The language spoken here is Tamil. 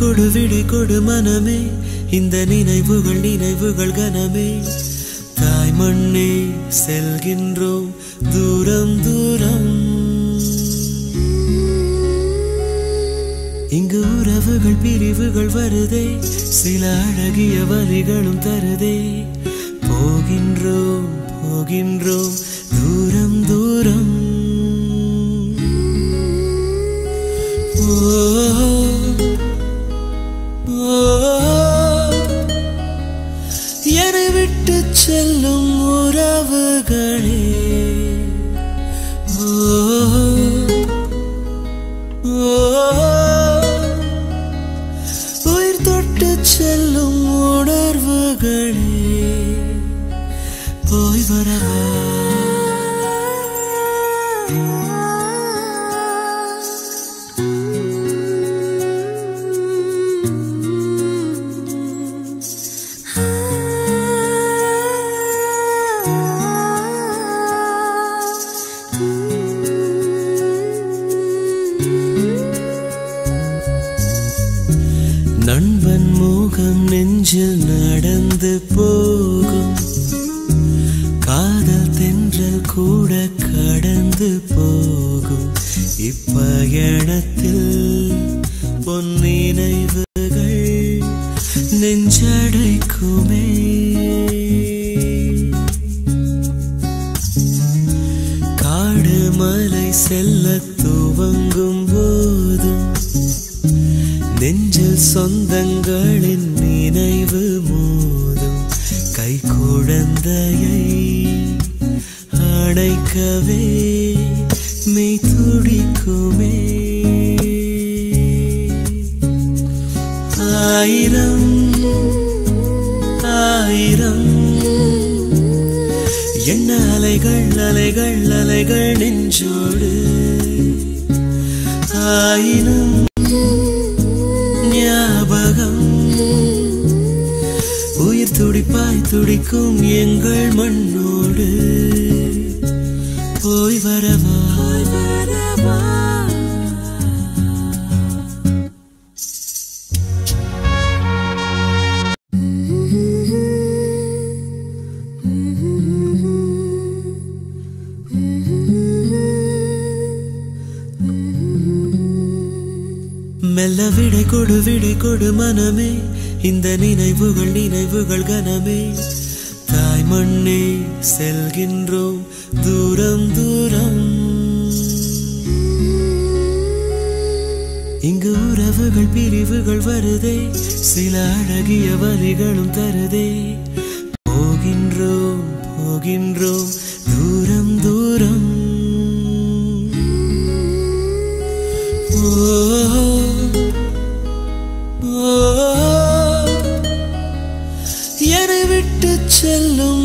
கொடு விடை கொடு மனமே இந்த நினைவுகள் நினைவுகள் கனமே தாய் மண்ணே செல்கின்றோம் தூரம் தூரம் இங்கு உறவுகள் பிரிவுகள் வருதே சில அழகிய வரிகளும் தருதே போகின்றோம் போகின்றோம் தூரம் தூரம் ஓ ஓ என்னை விட்டு செல்லும் உறவுகளே ஓ ஓ உயிர் தொட்டு செல்லும் உணர்வுகளே போய் வரவா நண்பன் முகம் நெஞ்சில் நடந்து போகும் காதல் தென்றல் கூட கடந்து போகும் இப்பயணத்தில் பொன் நினைவுகள் நெஞ்சடைக்குமே காடு மலை செல்ல துவங்கும் போதும் நெஞ்சில் சொந்தங்களின் நினைவு மோதும் கை குழந்தையை அணைக்கவே மெய் துடிக்குமே ஆயிரம் ஆயிரம் என்ன அலைகள் அலைகள் அலைகள் நெஞ்சோடு ஆயினும் ஞாபகம் உயிர் துடிப்பாய் துடிக்கும் எங்கள் மண்ணோடு போய் வரவா வரவா மெல்ல விடை கொடு விடை கொடு மனமே இந்த நினைவுகள் நினைவுகள் கனமே தாய் மண்ணே செல்கின்றோம் தூரம் தூரம் இங்கு உறவுகள் பிரிவுகள் வருதே சில அழகிய வரிகளும் தருதே போகின்றோம் போகின்றோம் தூரம் தூரம் ஓ ஓ என்னை விட்டு செல்லும்